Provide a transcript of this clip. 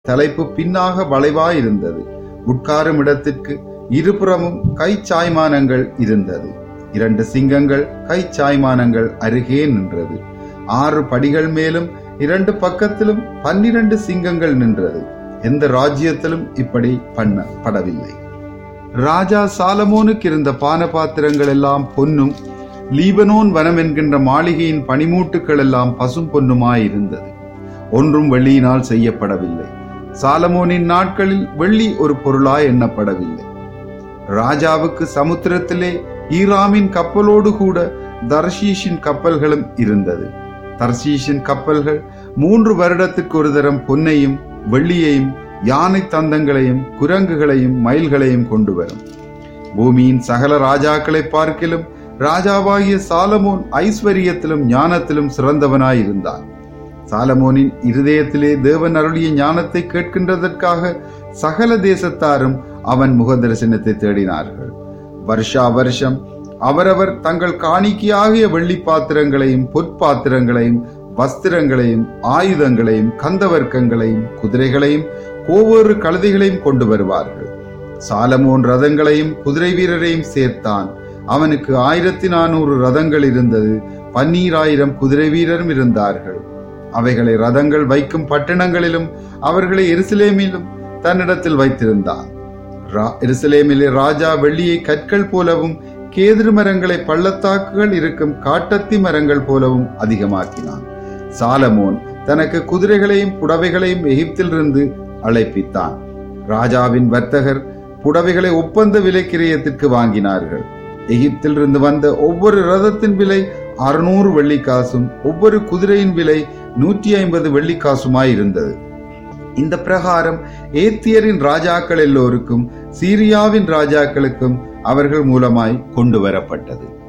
தலைப்பு பின்னாக வளைவாயிருந்தது உட்காரும் இடத்திற்கு இருபுறமும் கைச்சாய்மானங்கள் இருந்தது இரண்டு சிங்கங்கள் கைச்சாய்மானங்கள் அருகே நின்றது ஆறு படிகள் மேலும் இரண்டு பக்கத்திலும் பன்னிரண்டு சிங்கங்கள் நின்றது எந்த ராஜ்யத்திலும் இப்படி பண்ணப்படவில்லை ராஜா சாலமோனுக்கு இருந்த பான பாத்திரங்கள் எல்லாம் பொன்னும் லீபனோன் வனம் என்கின்ற மாளிகையின் பனிமூட்டுக்கள் எல்லாம் பசும் பொன்னுமாயிருந்தது ஒன்றும் வெள்ளியினால் செய்யப்படவில்லை சாலமோனின் நாட்களில் வெள்ளி ஒரு பொருளாய் எண்ணப்படவில்லை ராஜாவுக்கு சமுத்திரத்திலே ஈராமின் கப்பலோடு கூட தர்ஷீஷின் கப்பல்களும் இருந்தது தர்ஷீஷின் கப்பல்கள் மூன்று வருடத்துக்கு ஒரு தரம் பொன்னையும் வெள்ளியையும் யானை தந்தங்களையும் குரங்குகளையும் மயில்களையும் கொண்டு வரும் பூமியின் சகல ராஜாக்களை பார்க்கிலும் ராஜாவாகிய சாலமோன் ஐஸ்வர்யத்திலும் ஞானத்திலும் சிறந்தவனாயிருந்தான் சாலமோனின் இருதயத்திலே தேவன் அருளிய ஞானத்தை கேட்கின்றதற்காக சகல தேசத்தாரும் அவன் முக தரிசனத்தை தேடினார்கள் வருஷா வருஷம் அவரவர் தங்கள் காணிக்கையாகிய வெள்ளி பாத்திரங்களையும் பொற்பாத்திரங்களையும் வஸ்திரங்களையும் ஆயுதங்களையும் கந்தவர்க்கங்களையும் குதிரைகளையும் ஒவ்வொரு கழுதைகளையும் கொண்டு வருவார்கள் சாலமோன் ரதங்களையும் குதிரை வீரரையும் சேர்த்தான் அவனுக்கு ஆயிரத்தி நானூறு ரதங்கள் இருந்தது பன்னீராயிரம் குதிரை வீரரும் இருந்தார்கள் அவைகளை ரதங்கள் வைக்கும் பட்டணங்களிலும் அவர்களை எருசலேமிலும் தன்னிடத்தில் வைத்திருந்தான் எருசலேமிலே ராஜா வெள்ளியை கற்கள் போலவும் கேதிரு மரங்களை பள்ளத்தாக்குகள் இருக்கும் காட்டத்தி மரங்கள் போலவும் அதிகமாக்கினான் சாலமோன் தனக்கு குதிரைகளையும் புடவைகளையும் எகிப்திலிருந்து அழைப்பித்தான் ராஜாவின் வர்த்தகர் புடவைகளை ஒப்பந்த விலை கிரயத்திற்கு வாங்கினார்கள் எகிப்தில் இருந்து வந்த ஒவ்வொரு ரதத்தின் விலை அறுநூறு வெள்ளிக்காசும் ஒவ்வொரு குதிரையின் விலை நூற்றி ஐம்பது வெள்ளிக்காசுமாய் இருந்தது இந்த பிரகாரம் ஏத்தியரின் ராஜாக்கள் எல்லோருக்கும் சீரியாவின் ராஜாக்களுக்கும் அவர்கள் மூலமாய் கொண்டு வரப்பட்டது